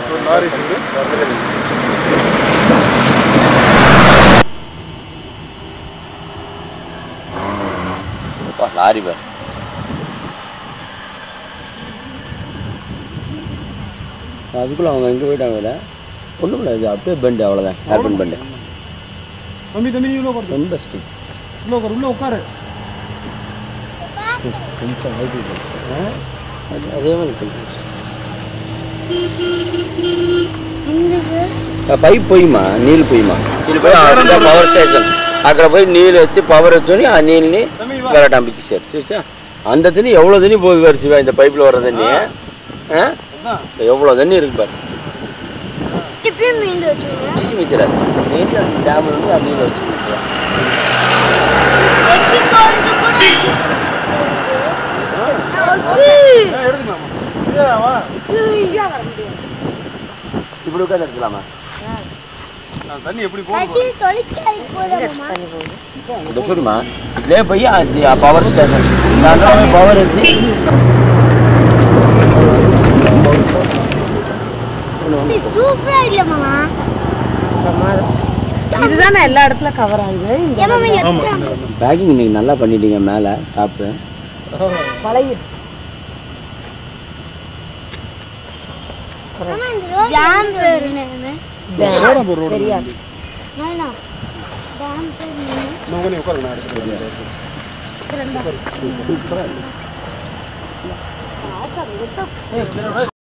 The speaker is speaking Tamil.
ஒரு லாரி வந்து அப்பா, லாரி பார் அதுக்குள்ள அவங்க எங்கே போயிட்டாங்க ஒன்றும் இல்லை இது அப்படியே பெண்டு அவ்வளோதான் ஹேர்பன் பெண்டு தம்பி தம்பி நீ உள்ள உட்காரு ரொம்ப ஸ்டிக் உள்ள உட்காரு உள்ள உட்காரு கொஞ்சம் ஹைட் அது அதே மாதிரி கொஞ்சம் పైప్ పోయిమా నీళ్ళు పోయిమా నీళ్ళు పోయి అక్కడ పవర్ స్టేషన్ అక్కడ పోయి నీళ్ళు ఎత్తి పవర్ వచ్చి ఆ నీళ్ళని గలట పంపించేసారు చూసా அந்த தண்ணி எவ்வளோ தண்ணி போகுது பாரு சிவா இந்த பைப்பில் வர தண்ணி ஆ எவ்வளோ தண்ணி இருக்கு பாரு இப்பயும் மீண்டு வச்சுருங்க சிசி மிச்சிடாது நீட்டில் டேம்ல இருந்து அது நீళ్ళు வச்சு மிச்சிடா. எக்கி கொண்டு கூட எடுத்துக்கலாமா ஏன் வா இப்படி உட்காந்து எடுத்துக்கலாமா நான் தண்ணி எப்படி போகுது தொழிற்சாலைக்கு போதாமா இந்த சொல்லுமா ఇట్లే పోయి అది ఆ పవర్ స్టేషన్ దాంట్లో పోయి పవర్ ఎత్తి சூப்பரா இல்ல மாமா இதுதானே எல்லா இடத்துல கவர் ஆகுது இந்த ஏன் மாமா எத்தனை பேக்கிங் இன்னைக்கு நல்லா பண்ணிட்டீங்க மேலே டாப்பு பழைய மாமா இந்த ரோடு டேம் பேரு என்ன ரோடம் போடு ரோடம் தெரியாது நானா டேம் பேரு என்ன நான் உடனே உட்காரு நான் எடுத்துக்கிறேன் சூப்பராக